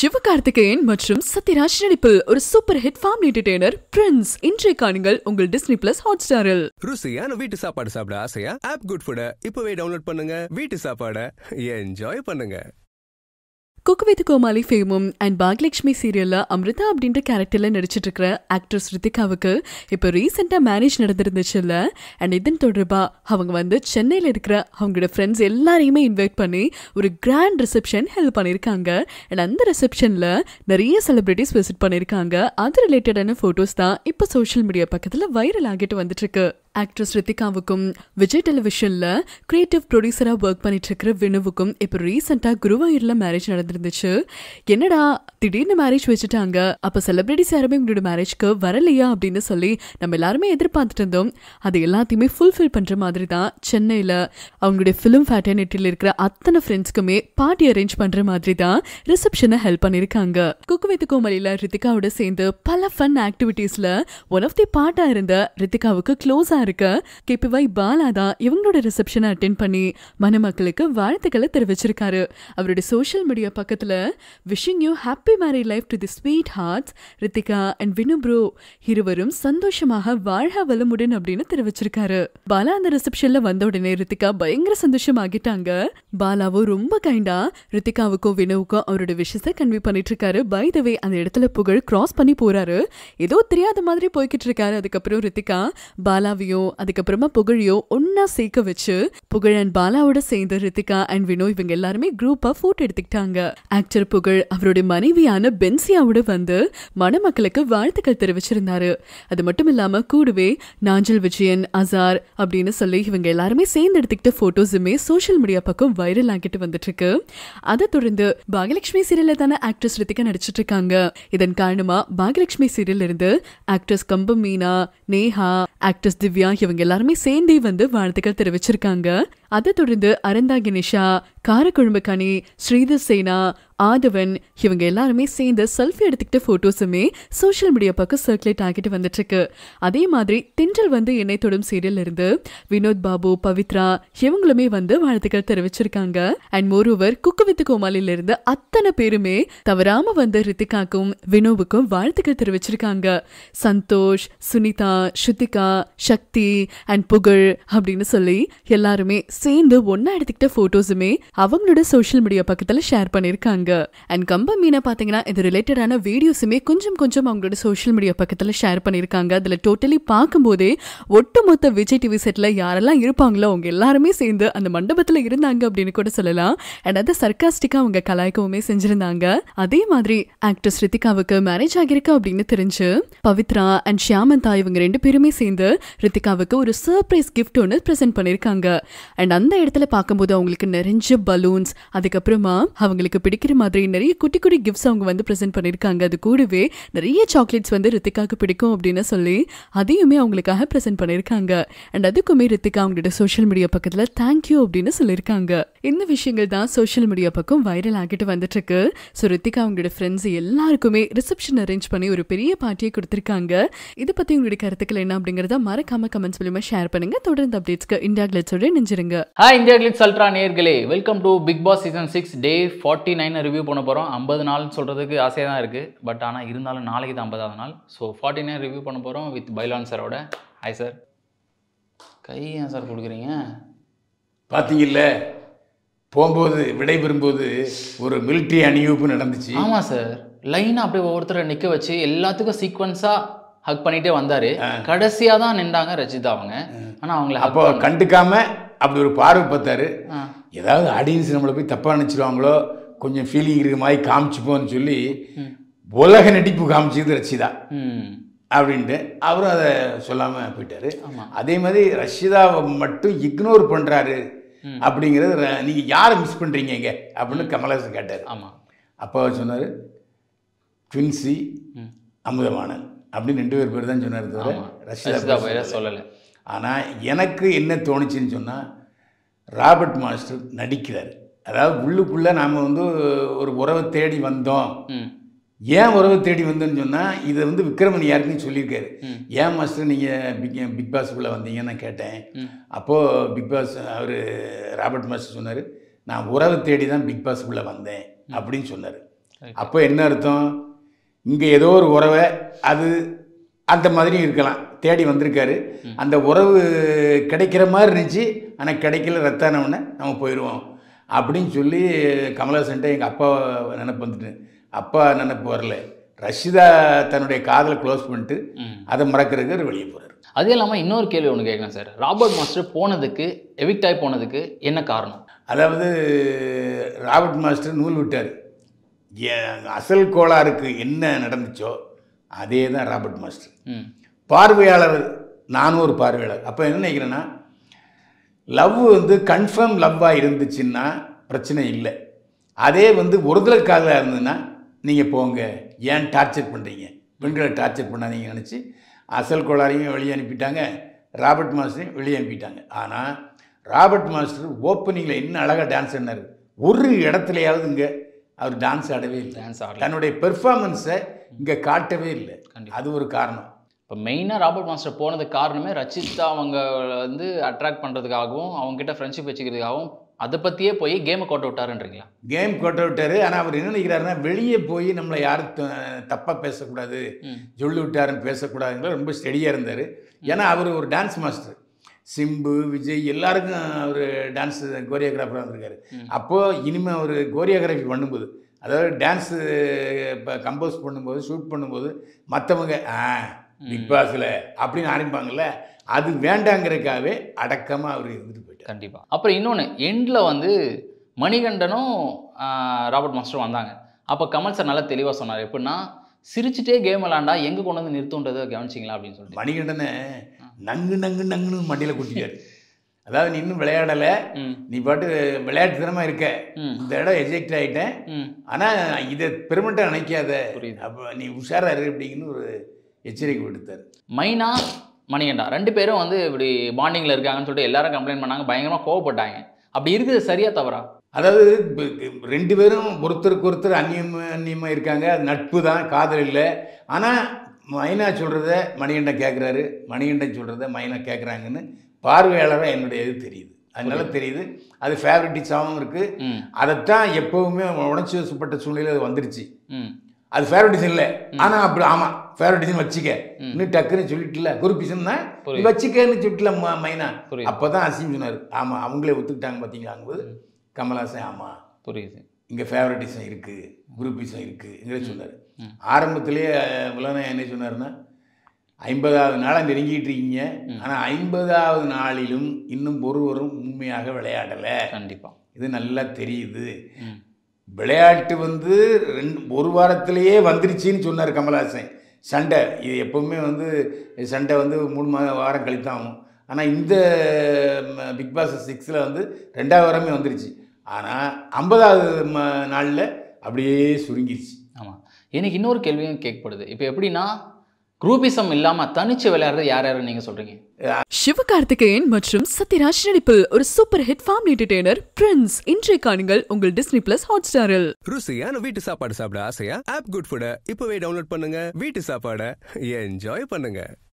சிவகார்த்திகேயன் மற்றும் சத்யராஜ் நடிப்பில் ஒரு super hit family entertainer Prince இன்றைய காணுங்கள் உங்கள் டிஸ்னி பிளஸ் ஹாட் ஸ்டாரில் ருசியான வீட்டு சாப்பாடு சாப்பிட ஆசையா ஆப் குட் ஃபுட இப்பவே டவுன்லோட் பண்ணுங்க வீட்டு சாப்பாட என்ஜாய் பண்ணுங்க குக்கு வித் கோமாளி ஃபேமும் அண்ட் பாக்யலட்சுமி சீரியல்ல அமிர்தா அப்படின்ற கேரக்டர்ல நடிச்சிட்டு இருக்கிற ஆக்ட்ரஸ் ரித்திகாவுக்கு இப்போ ரீசெண்டா மேரேஜ் நடந்திருந்துச்சுல்ல அண்ட் இதன் தொடர்பா அவங்க வந்து சென்னையில் இருக்கிற அவங்களோட ஃப்ரெண்ட்ஸ் எல்லாரையுமே இன்வைட் பண்ணி ஒரு கிராண்ட் ரிசப்ஷன் ஹெல்ப் பண்ணியிருக்காங்க அண்ட் அந்த ரிசப்ஷன்ல நிறைய செலிபிரிட்டிஸ் விசிட் பண்ணியிருக்காங்க அது ரிலேட்டடான ஃபோட்டோஸ் தான் இப்போ சோஷியல் மீடியா பக்கத்தில் வைரல் ஆகிட்டு வந்துட்டு இருக்கு ஆக்ட்ரஸ் ரித்திகாவுக்கும் விஜய் டெலிவிஷன்ல கிரியேட்டிவ் ப்ரொடியூசரா ஒர்க் பண்ணிட்டு இருக்கிற வினுவுக்கும் இப்போ ரீசெண்டா குருவாயூர்ல மேரேஜ் நடந்திருந்துச்சு என்னடா திடீர்னு மேரேஜ் வச்சுட்டாங்க அப்ப செலிபிரிட்டிஸ் யாருமே உங்களோட மேரேஜ்க்கு வரலையா அப்படின்னு சொல்லி நம்ம எல்லாருமே எதிர்பார்த்துட்டு இருந்தோம் அது எல்லாத்தையுமே ஃபுல்ஃபில் பண்ற மாதிரி தான் சென்னையில அவங்களுடைய ஃபிலிம் ஃபேட்டர்னிட்டியில் இருக்கிற அத்தனை ஃப்ரெண்ட்ஸ்க்குமே பார்ட்டி அரேஞ்ச் பண்ற மாதிரி தான் ரிசப்ஷனை ஹெல்ப் பண்ணிருக்காங்க குக்கு வித் கோமலியில ரித்திகாவோட சேர்ந்து பல ஃபன் ஆக்டிவிட்டீஸ்ல ஒன் ஆஃப் தி பார்ட்டா இருந்த ரித்திகாவுக்கு க்ளோஸா இருக்க கேபிவாய் பாலா தான் இவங்களோட ரிசப்ஷனை அட்டென்ட் பண்ணி மணமக்களுக்கு வாழ்த்துக்களை தெரிவிச்சிருக்காரு அவருடைய சோஷியல் மீடியா பக்கத்துல wishing you happy married life to the sweethearts Rithika and Vinu bro இருவரும் சந்தோஷமாக வாழ்க வளமுடன் அப்படின்னு தெரிவிச்சிருக்காரு பாலா அந்த ரிசப்ஷன்ல வந்த உடனே ரித்திகா பயங்கர சந்தோஷமாகிட்டாங்க பாலாவும் ரொம்ப கைண்டா ரித்திகாவுக்கும் வினுவுக்கும் அவரோட விஷயத்தை கன்வே பண்ணிட்டு இருக்காரு பை த வே அந்த இடத்துல புகழ் கிராஸ் பண்ணி போறாரு ஏதோ தெரியாத மாதிரி போய்கிட்டு இருக்காரு அதுக்கப்புறம் ரித்திகா பாலாவையும் அதுக்கப்புறமா புகழையும் ஒன்னா சேர்க்க வச்சு புகழ் அண்ட் பாலாவோட சேர்ந்து ரித்திகா அண்ட் வினோ இவங்க எல்லாருமே குரூப்பா போட்டோ எடுத்துக்கிட்டாங்க ஆக்டர் புகழ் அவருடைய மனைவியான பென்சியாவோட வந்து மணமக்களுக்கு வாழ்த்துக்கள் தெரிவிச்சிருந்தாரு அது மட்டும் இல்லாம கூடவே நாஞ்சல் விஜயன் அசார் அப்படின்னு சொல்லி இவங்க எல்லாருமே சேர்ந்து எடுத்துக்கிட்ட போட்டோஸுமே சோஷியல் மீடியா பக்கம் வைரல் ஆகிட்டு வந்துட்டு இருக்கு அதை தொடர்ந்து பாகியலட்சுமி சீரியல்ல தானே ஆக்ட்ரஸ் ரித்திகா நடிச்சிட்டு இருக்காங்க இதன் காரணமா பாகியலட்சுமி சீரியல்ல இருந்து ஆக்ட்ரஸ் கம்பம் மீனா நேஹா ஆக்ட்ரஸ் திவ்யா இவங்க எல்லாருமே சேர்ந்தே வந்து வாழ்த்துக்கள் தெரிவிச்சிருக்காங்க அதை தொடர்ந்து அறந்தா கணேஷா காரக்குழம்பு கனி ஸ்ரீதர் சேனா ஆதவன் இவங்க எல்லாருமே சேர்ந்து செல்ஃபி எடுத்துக்கிட்ட போட்டோஸுமே சோஷியல் மீடியா பக்கம் சர்க்குலேட் ஆகிட்டு வந்துட்டு இருக்கு அதே மாதிரி தென்றல் வந்து என்னை தொடும் சீரியல் இருந்து வினோத் பாபு பவித்ரா இவங்களுமே வந்து வாழ்த்துக்கள் தெரிவிச்சிருக்காங்க அண்ட் மோரோவர் குக்கு வித்து கோமாலில இருந்து அத்தனை பேருமே தவறாம வந்து ரித்திகாக்கும் வினோவுக்கும் வாழ்த்துக்கள் தெரிவிச்சிருக்காங்க சந்தோஷ் சுனிதா ஸ்ருதிகா சக்தி அண்ட் புகழ் அப்படின்னு சொல்லி எல்லாருமே சேர்ந்து ஒன்னா எடுத்துக்கிட்ட போட்டோஸுமே அவங்களோட சோஷியல் மீடியா பக்கத்துல ஷேர் பண்ணிருக்காங்க அண்ட் கம்ப மீனை பாத்தீங்கன்னா இது ரிலேட்டடான வீடியோஸுமே கொஞ்சம் கொஞ்சம் அவங்களோட சோஷியல் மீடியா பக்கத்துல ஷேர் பண்ணிருக்காங்க அதுல டோட்டலி பார்க்கும்போதே ஒட்டுமொத்த விஜய் டிவி செட்ல யாரெல்லாம் இருப்பாங்களோ அவங்க எல்லாருமே சேர்ந்து அந்த மண்டபத்துல இருந்தாங்க அப்படின்னு கூட சொல்லலாம் அண்ட் அதை சர்க்காஸ்டிக்கா அவங்க கலாய்க்கவுமே செஞ்சிருந்தாங்க அதே மாதிரி ஆக்டர் ரித்திகாவுக்கு மேரேஜ் ஆகிருக்கு அப்படின்னு தெரிஞ்சு பவித்ரா அண்ட் ஷியாமந்தா இவங்க ரெண்டு பேருமே சேர்ந்து ரித்திகாவுக்கு ஒரு சர்ப்ரைஸ் கிஃப்ட் ஒன்று ப்ரெசென்ட் பண்ணிருக்காங்க அண்ட் அந்த இடத்துல பார்க்கும்போது அவங்களுக்கு நிறைஞ்ச பலூன்ஸ் அதுக்கப்புறமா அவங்களுக்கு பிடிக்கிற மாதிரி நிறைய குட்டி குட்டி கிஃப்ட்ஸ் அவங்க வந்து ப்ரெசென்ட் பண்ணிருக்காங்க அது கூடவே நிறைய சாக்லேட்ஸ் வந்து ரித்திகாவுக்கு பிடிக்கும் அப்படின்னு சொல்லி அதையுமே அவங்களுக்காக ப்ரெசென்ட் பண்ணிருக்காங்க அண்ட் அதுக்குமே ரித்திகா அவங்களோட சோஷியல் மீடியா பக்கத்துல தேங்க்யூ அப்படின்னு சொல்லியிருக்காங்க இந்த விஷயங்கள் தான் சோஷியல் மீடியா பக்கம் வைரல் ஆகிட்டு வந்துட்டு இருக்கு ஸோ ரித்திகா அவங்களோட ஃப்ரெண்ட்ஸ் எல்லாருக்குமே ரிசப்ஷன் அரேஞ்ச் பண்ணி ஒரு பெரிய பார்ட்டியை கொடுத்துருக்காங்க இதை பத்தி உங்களுடைய கருத்துக்கள் என்ன அப்படிங்கறத மறக்காம கமெண்ட்ஸ் மூலியமா ஷேர் பண்ணுங்க தொடர்ந்து அப்டேட்ஸ்க்கு இந்தியா கிளட்ஸோட நெஞ்சிருங்க ஹாய் இந்தியா கிளிக்ஸ் அல்ட்ரா நேர்களே welcome to Bigg Boss season six day forty nine review பண்ண போகிறோம் ஐம்பது நாள் சொல்கிறதுக்கு ஆசையாக தான் இருக்குது பட் ஆனால் இருந்தாலும் நாளைக்கு தான் ஐம்பதாவது நாள் ஸோ ஃபார்ட்டி நைன் ரிவ்யூ பண்ண போகிறோம் வித் பைலான் சாரோட ஹாய் சார் கை ஏன் சார் கொடுக்குறீங்க பார்த்தீங்கல்ல போகும்போது விடைபெறும்போது ஒரு மிலிட்ரி அணிவகுப்பு நடந்துச்சு ஆமாம் சார் லைனாக அப்படியே ஒவ்வொருத்தரை நிற்க வச்சு எல்லாத்துக்கும் சீக்வன்ஸாக ஹக் பண்ணிகிட்டே வந்தார் கடைசியாக தான் நின்றாங்க ரச்சிதா அவங்க ஆனால் அவங்கள hug அப்போ பண்ண- கண்டுக்காம அப்படி ஒரு பார்வை பார்த்தாரு ஆ. ஏதாவது ஆடியன்ஸ் நம்மளை போய் தப்பாக நினச்சிருவாங்களோ கொஞ்சம் ஃபீலிங் இருக்கிற மாதிரி காமிச்சுப்போன்னு சொல்லி உலக நடிப்பு காமிச்சது ரச்சிதா ம் அப்படின்ட்டு அவரும் அதை சொல்லாமல் போயிட்டாரு ஆமா. அதே மாதிரி ரஷிதாவை மட்டும் இக்னோர் பண்ணுறாரு அப்படிங்கிறது ர- நீங்க யாரை மிஸ் பண்ணுறீங்க இங்க அப்படின்னு கமலஹாசன் கேட்டார் ஆமாம் அப்போ அவர் சொன்னார் ட்வின்சி அமுதவாணன் அப்படின்னு ரெண்டு பேர் பேர் தான் சொன்னார் தவிர ஆமாம் ரஷிதா ரச்சிதா பேர் பேரை சொல்லல. சொல்லலை ஆனால் எனக்கு என்ன தோணுச்சுன்னு சொன்னால் ராபர்ட் மாஸ்டர் நடிக்கிறார் அதாவது உள்ளுக்குள்ளே நாம் வந்து ஒரு உறவை தேடி வந்தோம் ம் ஏன் உறவை தேடி வந்தோன்னு சொன்னால் இதை வந்து விக்ரமன் யாருக்குன்னு சொல்லியிருக்காரு ம். ஏன் மாஸ்டர் நீங்கள் பிக் பிக் பாஸ்க்குள்ளே வந்தீங்கன்னு நான் கேட்டேன் ம். அப்போது பிக் பாஸ் அவர் ராபர்ட் மாஸ்டர் சொன்னார் நான் உறவை தேடி தான் பிக் பாஸ்க்குள்ளே வந்தேன் அப்படின்னு சொன்னார் அப்போ என்ன அர்த்தம் இங்கே ஏதோ ஒரு உறவை அது அந்த மாதிரி இருக்கலாம் தேடி வந்திருக்காரு அந்த உறவு கிடைக்கிற மாதிரி இருந்துச்சு ஆனால் கிடைக்கல ரத்தானவுடனே நம்ம போயிடுவோம் அப்படின்னு சொல்லி கமலஹாசன்ட்ட எங்கள் அப்பா நினப்பு வந்துட்டு அப்பா நினப்பு வரல ரஷிதா தன்னுடைய காதலை க்ளோஸ் பண்ணிட்டு ம். அதை மறக்கிறதுக்கு அவர் வெளியே போகிறார் அது இல்லாமல் இன்னொரு கேள்வி ஒன்று கேட்குறேன் சார் ராபர்ட் மாஸ்டர் போனதுக்கு எவிக்ட் ஆகி போனதுக்கு என்ன காரணம் அதாவது ராபர்ட் மாஸ்டர் நூல் விட்டார் ஏன் அசல் கோளாறுக்கு என்ன நடந்துச்சோ அதே தான் ராபர்ட் மாஸ்டர் ம் பார்வையாளர் நானும் ஒரு பார்வையாளர் அப்போ என்ன நினைக்கிறேன்னா லவ் வந்து கன்ஃபார்ம் லவ்வாக இருந்துச்சுன்னா பிரச்சனை இல்லை அதே வந்து ஒருதலை காதலாக இருந்ததுன்னா நீங்கள் போங்க ஏன் டார்ச்சர் பண்ணுறீங்க பெண்களை டார்ச்சர் பண்ணாதீங்க நினச்சி அசல் கோளாரையும் வெளியே அனுப்பிட்டாங்க ராபர்ட் மாஸ்டரையும் வெளியே அனுப்பிட்டாங்க ஆனால் ராபர்ட் மாஸ்டர் ஓப்பனிங்கில் என்ன அழகாக டான்ஸ் ஆடினார் ஒரு இடத்துலையாவது இங்கே அவர் டான்ஸ் ஆடவே இல்லை டான்ஸ் ஆடல தன்னுடைய பெர்ஃபார்மன்ஸை இங்கே காட்டவே இல்லை கண்டிப்பா. அது ஒரு காரணம் இப்போ மெயினாக ராபர்ட் மாஸ்டர் போனதுக்கு காரணமே ரச்சிதா அவங்க வந்து அட்ராக்ட் பண்ணுறதுக்காகவும் அவங்க கிட்ட ஃப்ரெண்ட்ஷிப் வச்சுக்கிறதுக்காகவும் அதை பற்றியே போய் கேமை கோட்டை விட்டாருன்றீங்களா கேம் கொட்ட விட்டாரு ஆனால் அவர் என்ன நினைக்கிறாருன்னா வெளியே போய் நம்மளை யாரும் தப்பாக பேசக்கூடாது ம் சொல்லி விட்டாருன்னு பேசக்கூடாதுங்கிற ரொம்ப ஸ்டெடியாக இருந்தார் ஏன்னா அவர் ஒரு டான்ஸ் மாஸ்டர் சிம்பு விஜய் எல்லாருக்கும் அவர் டான்ஸ் கோரியோகிராஃபராக வந்திருக்காரு ம். அப்போது இனிமேல் அவர் கோரியோகிராஃபி பண்ணும்போது அதாவது டான்ஸு இப்போ கம்போஸ் பண்ணும்போது ஷூட் பண்ணும்போது மற்றவங்க ஆ பிக் பாஸில் அப்படின்னு ஆரம்பிப்பாங்கல்ல அது வேண்டாங்கிறதுக்காகவே அடக்கமாக அவர் இருந்துட்டு போயிட்டார் கண்டிப்பாக அப்புறம் இன்னொன்று எண்டில் வந்து மணிகண்டனும் ஆஹ், ராபர்ட் மாஸ்டரும் வந்தாங்க அப்போ கமல் சார் நல்லா தெளிவாக சொன்னார் எப்படின்னா சிரிச்சுட்டே கேம் விளாண்டா எங்கே கொண்டு வந்து நிறுத்துன்றதை கவனிச்சிங்களா அப்படின்னு சொல்லிட்டு மணிகண்டனை நங்கு நங்கு நங்குன்னு மண்டியில் குட்டிக்காரு அதாவது நீ இன்னும் விளையாடலை ம் நீ பாட்டு விளையாட்டுத்தனமாக இருக்க ம் இந்த இடம் எஜெக்ட் ஆகிட்டேன் ம் ஆனால் இதை பெருமட்டாக நினைக்காத புரியுது. அப்போ நீ உஷாரா இரு அப்படிங்கன்னு ஒரு எச்சரிக்கை விடுத்தார் மைனா மணிகண்டா ரெண்டு பேரும் வந்து இப்படி பாண்டிங்கில் இருக்காங்கன்னு சொல்லிட்டு எல்லாரும் கம்ப்ளைண்ட் பண்ணாங்க பயங்கரமாக கோவப்பட்டாங்க அப்படி இருக்குது சரியா தவறா அதாவது இப்ப ரெண்டு பேரும் ஒருத்தருக்கு ஒருத்தர் அந்நியம் அந்நியமாக இருக்காங்க அது நட்பு தான் காதல் இல்லை ஆனால் மைனா சொல்கிறத மணிகண்டன் கேட்குறாரு மணிகண்டன் சொல்கிறத மைனா கேட்குறாங்கன்னு பார்வையாளராக என்னுடைய இது தெரியுது அதனால தெரியுது அது ஃபேவரட்டிஸாகவும் இருக்குது ம் அதைத்தான் எப்போவுமே உணர்ச்சி வசப்பட்ட சூழ்நிலை அது வந்துருச்சு ம் அது ஃபேவரட்டிசம் இல்லை ஆனால் அப்படி ஆமாம் ஃபேவரட்டிசம் வச்சுக்க ம். இன்னும் டக்குன்னு சொல்லிட்டுல குருபிசம் தான் நீ புரியுது. வச்சுக்கன்னு சொல்லிட்டுல ம- மைனா புரியுது. அப்போ தான் அசிம் சொன்னார் ஆமாம் அவங்களே ஒத்துக்கிட்டாங்க பார்த்தீங்களாங்கும்போது கமல்ஹாசன் ஆமாம் புரியுது இங்கே ஃபேவரட்டிசம் இருக்குது குரூப்பிசம் இருக்குங்கிற சொன்னார் ம். ஆரம்பத்திலேயே விலனா என்ன சொன்னாருன்னா ஐம்பதாவது நாளாக நெருங்கிட்டு இருக்கீங்க ஆனால் ஐம்பதாவது நாளிலும் இன்னும் ஒருவரும் உண்மையாக விளையாடலை கண்டிப்பாக இது நல்லா தெரியுது ம் விளையாட்டு வந்து ரெண்டு ஒரு வாரத்திலேயே வந்துருச்சுன்னு சொன்னார் கமல்ஹாசன் சண்டை இது எப்பவுமே வந்து சண்டை வந்து மூணு மா வாரம் கழித்தாகும் ஆனால் இந்த பிக் பாஸ் சிக்ஸில் வந்து ரெண்டாவது வாரமே வந்துருச்சு ஆனால் ஐம்பதாவது நாளில் அப்படியே சுருங்கிருச்சு ஆமாம் எனக்கு இன்னொரு கேள்வியும் கேட்கப்படுது இப்போ எப்படின்னா குரூப்பிசம் இல்லாமல் தனிச்சு விளையாடுறது யார் யாருன்னு நீங்கள் சொல்கிறீங்க சிவகார்த்திகேயன் மற்றும் சத்யராஜ் நடிப்பில் ஒரு super hit family entertainer Prince இன்றைய காணுங்கள் உங்கள் டிஸ்னி பிளஸ் ஹாட் ஸ்டாரில் ருசியான வீட்டு சாப்பாடு சாப்பிட ஆசையா ஆப் குட் ஃபுட இப்பவே டவுன்லோட் பண்ணுங்க வீட்டு சாப்பாடை என்ஜாய் பண்ணுங்க